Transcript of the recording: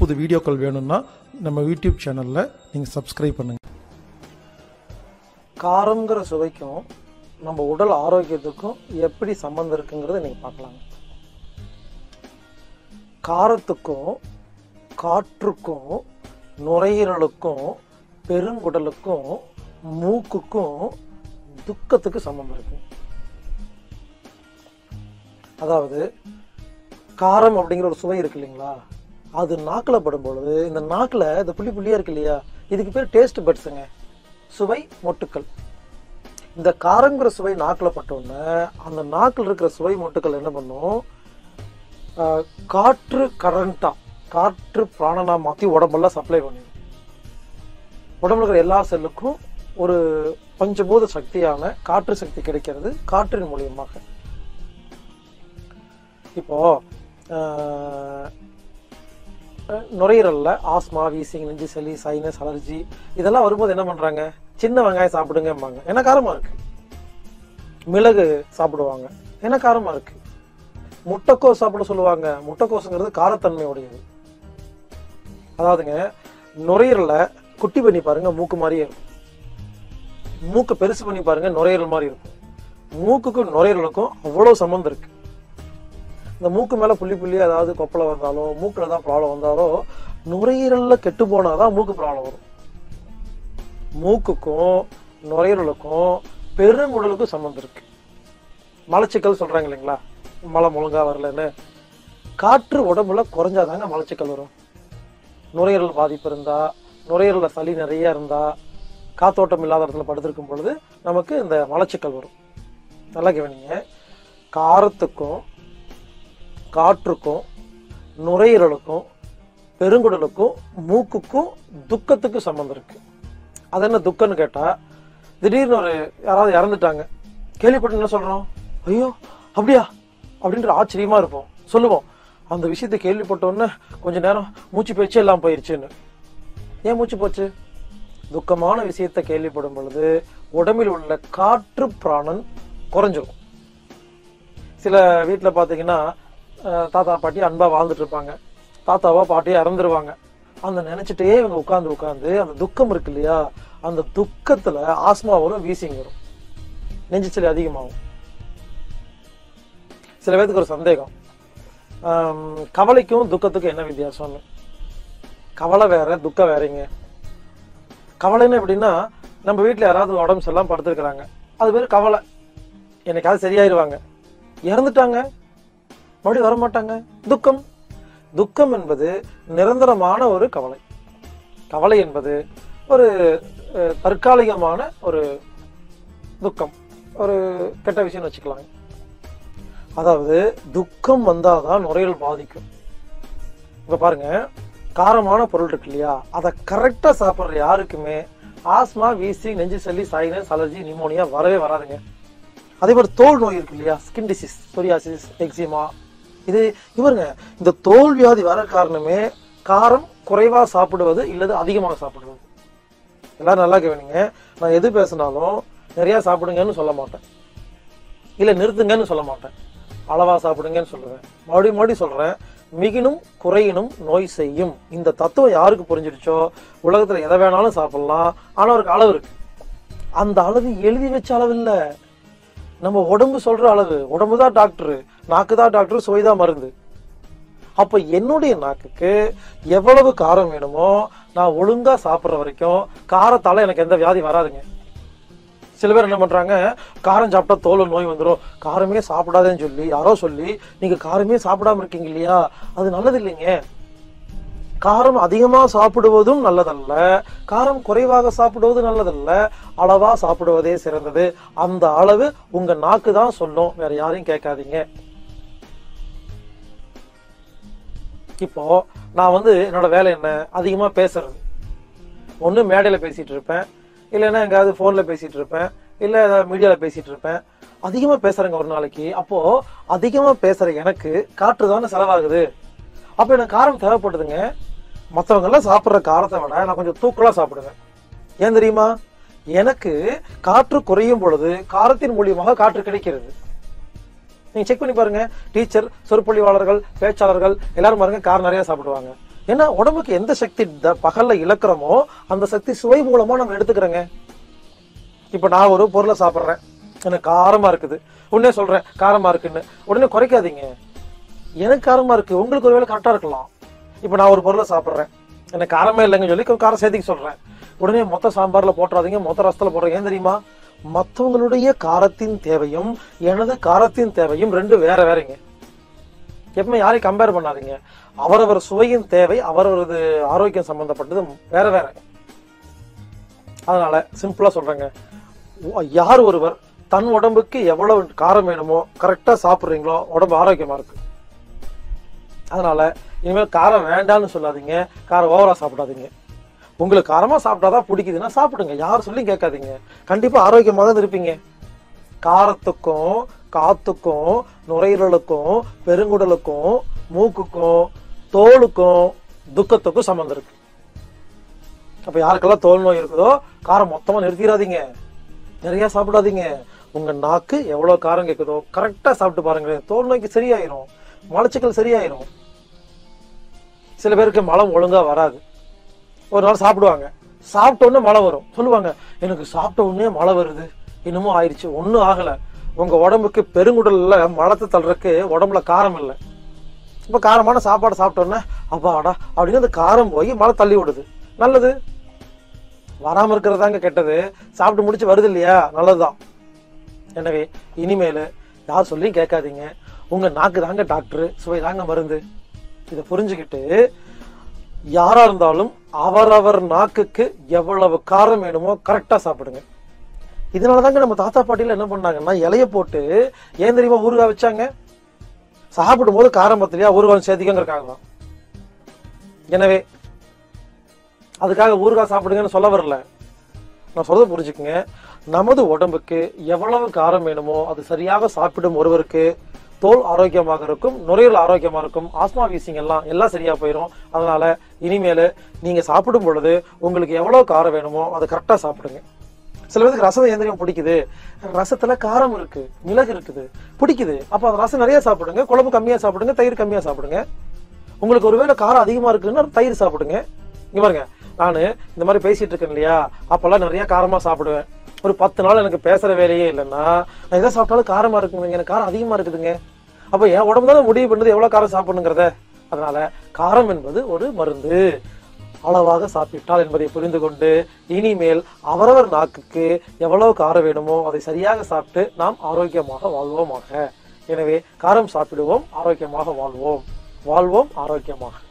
புது வீடியோக்கள் வேணும்னா நம்ம யூடியூப் சேனலில் நீங்கள் சப்ஸ்கிரைப் பண்ணுங்கள் காரங்கிற சுவைக்கும் நம்ம உடல் ஆரோக்கியத்துக்கும் எப்படி சம்மந்தம் இருக்குங்கிறத நீங்கள் பார்க்கலாங்க காரத்துக்கும் காற்றுக்கும் நுரையீரலுக்கும் பெருங்குடலுக்கும் மூக்குக்கும் துக்கத்துக்கு சம்மந்தம் இருக்கு அதாவது காரம் அப்படிங்கிற ஒரு சுவை இருக்கு இல்லைங்களா அது நாக்கில் படும் பொழுது இந்த நாக்கில் இந்த புள்ளி புள்ளியா இருக்கு இல்லையா இதுக்கு பேர் டேஸ்ட் பட்ஸுங்க சுவை மொட்டுக்கள் இந்த காரங்கிற சுவை நாக்கில் பட்டோன்னே அந்த நாக்கில் இருக்கிற சுவை மொட்டுக்கள் என்ன பண்ணும் ஆஹ், காற்று கரண்டா காற்று பிராணனா மாற்றி உடம்பெல்லாம் சப்ளை பண்ணிடும் உடம்புல இருக்கிற எல்லா செல்லுக்கும் ஒரு பஞ்சபூத சக்தியான காற்று சக்தி கிடைக்கிறது காற்றின் மூலியமாக இப்போ ஆஹ், அஹ், நுரையீரல்ல ஆஸ்மா வீசிங் நெஞ்சு சளி சைனஸ் அலர்ஜி இதெல்லாம் வரும்போது என்ன பண்றாங்க சின்ன வெங்காயம் சாப்பிடுங்கம்பாங்க ஏன்னா காரமா இருக்கு மிளகு சாப்பிடுவாங்க ஏன்னா காரமா இருக்கு முட்டைக்கோஸ் சாப்பிட சொல்லுவாங்க முட்டைக்கோசுங்கிறது காரத்தன்மை உடையது அதாவதுங்க நுரையீரலை குட்டி பண்ணி பாருங்க மூக்கு மாதிரியே இருக்கும் மூக்கு பெருசு பண்ணி பாருங்க நுரையீரல் மாதிரி இருக்கும் மூக்குக்கும் நுரையீரலுக்கும் அவ்வளவு சம்மந்தம் இருக்கு இந்த மூக்கு மேல புள்ளி புள்ளி அதாவது கொப்பளை வந்தாலும் மூக்குல தான் ப்ராப்ளம் வந்தாலோ நுரையீரல்ல கெட்டு போனாதான் மூக்கு ப்ராப்ளம் வரும் மூக்குக்கும் நுரையீரலுக்கும் பெருங்குடலுக்கும் சம்மந்தம் இருக்கு மலச்சிக்கல் சொல்றாங்க இல்லைங்களா மலம் ஒழுங்கா வரலன்னு காற்று உடம்புல குறைஞ்சாதாங்க மலச்சிக்கல் வரும் நுரையீரல் பாதிப்பு இருந்தா நுரையீரல்ல சளி நிறைய இருந்தா காத்தோட்டம் இல்லாத இடத்துல படுத்திருக்கும் பொழுது நமக்கு இந்த மலச்சிக்கல் வரும் நல்லா கவனிங்க காரத்துக்கும் காற்றுக்கும் நுரையீரலுக்கும் பெருங்குடலுக்கும் மூக்குக்கும் துக்கத்துக்கும் சம்மந்தம் இருக்கு அது என்ன துக்கம்னு கேட்டா திடீர்னு ஒரு யாராவது இறந்துட்டாங்க கேள்விப்பட்டு என்ன சொல்றோம் ஐயோ அப்படியா அப்படின்ற ஆச்சரியமா இருப்போம் சொல்லுவோம் அந்த விஷயத்தை கேள்விப்பட்ட உடனே கொஞ்ச நேரம் மூச்சு பேச்சு எல்லாம் போயிருச்சுன்னு ஏன் மூச்சு போச்சு துக்கமான விஷயத்தை கேள்விப்படும் பொழுது உடம்பில் உள்ள காற்று பிராணன் குறைஞ்சிரும் சில வீட்ல பாத்தீங்கன்னா அஹ், தாத்தா பாட்டி அன்பா வாழ்ந்துட்டு இருப்பாங்க தாத்தாவா பாட்டியா இறந்துருவாங்க அந்த நினைச்சிட்டே இவங்க உட்கார்ந்து உட்கார்ந்து அந்த துக்கம் இருக்கு இல்லையா அந்த துக்கத்துல ஆஸ்மா வரும் வீசிங் வரும் நெஞ்சு சளி அதிகமாகும் சில பேருக்கு ஒரு சந்தேகம் ஆம், கவலைக்கும் துக்கத்துக்கும் என்ன வித்தியாசம்னு கவலை வேற துக்கம் வேறங்க கவலைன்னு எப்படின்னா நம்ம வீட்ல யாராவது உடம்பு சரியில்லாம படுத்திருக்கிறாங்க அது பேர் கவலை என்னைக்காவது சரியாயிருவாங்க இறந்துட்டாங்க மறுபடியும் வர மாட்டாங்க துக்கம் துக்கம் என்பது நிரந்தரமான ஒரு கவலை கவலை என்பது ஒரு அஹ், தற்காலிகமான ஒரு துக்கம் ஒரு கெட்ட விஷயம்னு வச்சுக்கலாங்க அதாவது துக்கம் வந்தாதான் நுரையீரல் பாதிக்கும் இப்ப பாருங்க காரமான பொருள் இருக்கு இல்லையா அதை கரெக்டா சாப்பிடுற யாருக்குமே ஆஸ்மா வீசி நெஞ்சு சளி சைனஸ் அலர்ஜி நிமோனியா வரவே வராதுங்க அதே மாதிரி தோல் நோய் இருக்கு இல்லையா ஸ்கின் டிசீஸ் சொரியாசிஸ் எக்ஸிமா இது இவருங்க இந்த தோல் வியாதி வர காரணமே காரம் குறைவா சாப்பிடுவது இல்லது அதிகமாக சாப்பிடுவது எல்லாரும் நல்லா கவனிங்க நான் எது பேசினாலும் நிறைய சாப்பிடுங்கன்னு சொல்ல மாட்டேன் இல்ல நிறுத்துங்கன்னு சொல்ல மாட்டேன் அளவா சாப்பிடுங்கன்னு சொல்லுவேன் மறுபடியும் மறுபடியும் சொல்றேன் மிகினும் குறையினும் நோய் செய்யும் இந்த தத்துவம் யாருக்கு புரிஞ்சிடுச்சோ உலகத்துல எதை வேணாலும் சாப்பிடலாம் ஆனா ஒரு அளவு இருக்கு அந்த அளவு எழுதி வச்ச அளவு இல்ல நம்ம உடம்பு சொல்ற அளவு உடம்பு தான் டாக்டர் நாக்கு தான் டாக்டர் சுவை தான் மருந்து அப்ப என்னுடைய நாக்குக்கு எவ்வளவு காரம் வேணுமோ நான் ஒழுங்கா சாப்பிடுற வரைக்கும் காரத்தால எனக்கு எந்த வியாதி வராதுங்க சில பேர் என்ன பண்றாங்க காரம் சாப்பிட்டா தோல் நோய் வந்துடும் காரமே சாப்பிடாதேன்னு சொல்லி யாரோ சொல்லி நீங்க காரமே சாப்பிடாம இருக்கீங்க இல்லையா அது நல்லது இல்லைங்க காரம் அதிகமா சாப்பிடுவதும் நல்லதல்ல காரம் குறைவாக சாப்பிடுவது நல்லதல்ல அளவா சாப்பிடுவதே சிறந்தது அந்த அளவு உங்க நாக்கு தான் சொல்லும் வேற யாரையும் கேட்காதீங்க இப்போ நான் வந்து என்னோட வேலை என்ன அதிகமா பேசுறது ஒண்ணு மேடையில பேசிட்டு இருப்பேன் இல்லைன்னா எங்காவது போன்ல பேசிட்டு இருப்பேன் இல்ல ஏதாவது மீடியால பேசிட்டு இருப்பேன் அதிகமா பேசுறேங்க ஒரு நாளைக்கு அப்போ அதிகமா பேசுற எனக்கு காற்று தானே செலவாகுது அப்ப எனக்கு காரம் தேவைப்படுதுங்க மத்தவங்க எல்லாம் சாப்பிடுற காரத்தை விட நான் கொஞ்சம் தூக்கலா சாப்பிடுவேன் ஏன் தெரியுமா எனக்கு காற்று குறையும் பொழுது காரத்தின் மூலியமாக காற்று கிடைக்கிறது நீங்க செக் பண்ணி பாருங்க டீச்சர் சொற்பொழிவாளர்கள் பேச்சாளர்கள் எல்லாரும் பாருங்க காரம் நிறைய சாப்பிடுவாங்க ஏன்னா உடம்புக்கு எந்த சக்தி த- பகல்ல இழக்கிறோமோ அந்த சக்தி சுவை மூலமா நம்ம எடுத்துக்கிறோங்க இப்ப நான் ஒரு பொருளை சாப்பிட்றேன் எனக்கு காரமா இருக்குது உடனே சொல்றேன் காரமா இருக்குன்னு உடனே குறைக்காதீங்க எனக்கு காரமா இருக்கு உங்களுக்கு ஒருவேளை கரெக்டா இருக்கலாம் இப்ப நான் ஒரு பொருளை சாப்பிட்றேன் எனக்கு காரமே இல்லைன்னு சொல்லி கொஞ்சம் காரம் சேர்த்துக்க சொல்றேன் உடனே மொத்த சாம்பார்ல போட்டுறாதீங்க மொத்த ரசத்துல போடுறீங்க ஏன் தெரியுமா மற்றவங்களுடைய காரத்தின் தேவையும் எனது காரத்தின் தேவையும் ரெண்டு வேற வேறங்க எப்பவுமே யாரையும் கம்பேர் பண்ணாதீங்க அவரவர் சுவையின் தேவை அவரவரது ஆரோக்கியம் சம்பந்தப்பட்டது வேற வேற அதனால சிம்பிளா சொல்றேங்க ஒ- யார் ஒருவர் தன் உடம்புக்கு எவ்வளவு காரம் வேணுமோ கரெக்டா சாப்பிடுறீங்களோ உடம்பு ஆரோக்கியமா இருக்கு அதனால இனிமேல் காரம் வேண்டாம்னு சொல்லாதீங்க காரம் ஓவரா சாப்பிடாதீங்க உங்களுக்கு காரமா சாப்பிட்டாதான் பிடிக்குதுன்னா சாப்பிடுங்க யார் சொல்லி கேட்காதீங்க கண்டிப்பா ஆரோக்கியமாக தான் இருப்பீங்க காரத்துக்கும் காத்துக்கும் நுரையீரலுக்கும் பெருங்குடலுக்கும் மூக்குக்கும் தோலுக்கும் துக்கத்துக்கும் சம்மந்தம் இருக்கு அப்ப யாருக்கெல்லாம் தோல் நோய் இருக்குதோ காரம் மொத்தமா நிறுத்திடாதீங்க நிறைய சாப்பிடாதீங்க உங்க நாக்கு எவ்வளவு காரம் கேக்குதோ கரெக்டா சாப்பிட்டு பாருங்களேன் தோல் நோய்க்கு சரியாயிரும் மலச்சிக்கல் சரியாயிரும் சில பேருக்கு மலம் ஒழுங்கா வராது ஒரு நாள் சாப்பிடுவாங்க சாப்பிட்ட உடனே மழை வரும் சொல்லுவாங்க எனக்கு சாப்பிட்ட உடனே மழை வருது இன்னமும் ஆயிடுச்சு ஒண்ணும் ஆகல உங்க உடம்புக்கு பெருங்குடல்ல மலத்தை தள்ளுறதுக்கு உடம்புல காரம் இல்லை இப்ப காரமான சாப்பாடு சாப்பிட்ட உடனே அப்பாடா அப்படின்னு அந்த காரம் போய் மழை தள்ளி விடுது நல்லது வராம இருக்கிறதாங்க கெட்டது சாப்பிட்டு முடிச்சு வருது இல்லையா நல்லதுதான் எனவே இனிமேல் யார் சொல்லியும் கேட்காதீங்க உங்க நாக்கு தாங்க டாக்டர் சுவை தாங்க மருந்து இதை புரிஞ்சுக்கிட்டு யாரா இருந்தாலும் அவரவர் நாக்குக்கு எவ்வளவு காரம் வேணுமோ கரெக்டா சாப்பிடுங்க இதனாலதாங்க நம்ம தாத்தா பாட்டியில என்ன பண்ணாங்கன்னா இலைய போட்டு ஏன் தெரியுமா ஊறுகாய் வச்சாங்க சாப்பிடும்போது காரம் பத்திலையா ஊறுகாய் சேர்த்திக்கங்கிறக்காக தான் எனவே அதுக்காக ஊறுகாய் சாப்பிடுங்கன்னு சொல்ல வரல நான் சொல்றது புரிஞ்சுக்குங்க நமது உடம்புக்கு எவ்வளவு காரம் வேணுமோ அது சரியாக சாப்பிடும் ஒருவருக்கு தோல் ஆரோக்கியமாக இருக்கும் நுரையீரல் ஆரோக்கியமா இருக்கும் ஆஸ்மா வீசிங் எல்லாம் எல்லாம் சரியா போயிடும் அதனால இனிமேல் நீங்க சாப்பிடும் பொழுது உங்களுக்கு எவ்வளவு காரம் வேணுமோ அதை கரெக்டா சாப்பிடுங்க சில பேருக்கு ரசம் எந்திரியம் பிடிக்குது ரசத்துல காரம் இருக்கு மிளகு இருக்குது பிடிக்குது அப்ப அந்த ரசம் நிறைய சாப்பிடுங்க குழம்பு கம்மியா சாப்பிடுங்க தயிர் கம்மியா சாப்பிடுங்க உங்களுக்கு ஒருவேளை காரம் அதிகமா இருக்குன்னா தயிர் சாப்பிடுங்க இங்க பாருங்க நானு இந்த மாதிரி பேசிட்டு இருக்கேன் இல்லையா அப்பெல்லாம் நிறைய காரமா சாப்பிடுவேன் ஒரு பத்து நாள் எனக்கு பேசுற வேலையே இல்லைன்னா நான் எதை சாப்பிட்டாலும் காரமா இருக்குங்க எனக்கு காரம் அதிகமா இருக்குதுங்க அப்ப என் உடம்பு தானே முடிவு பண்ணுது எவ்வளவு காரம் சாப்பிடணுங்கிறத அதனால காரம் என்பது ஒரு மருந்து அளவாக சாப்பிட்டால் என்பதை புரிந்து கொண்டு இனிமேல் அவரவர் நாக்குக்கு எவ்வளவு காரம் வேணுமோ அதை சரியாக சாப்பிட்டு நாம் ஆரோக்கியமாக வாழ்வோமாக எனவே காரம் சாப்பிடுவோம் ஆரோக்கியமாக வாழ்வோம் வாழ்வோம் ஆரோக்கியமாக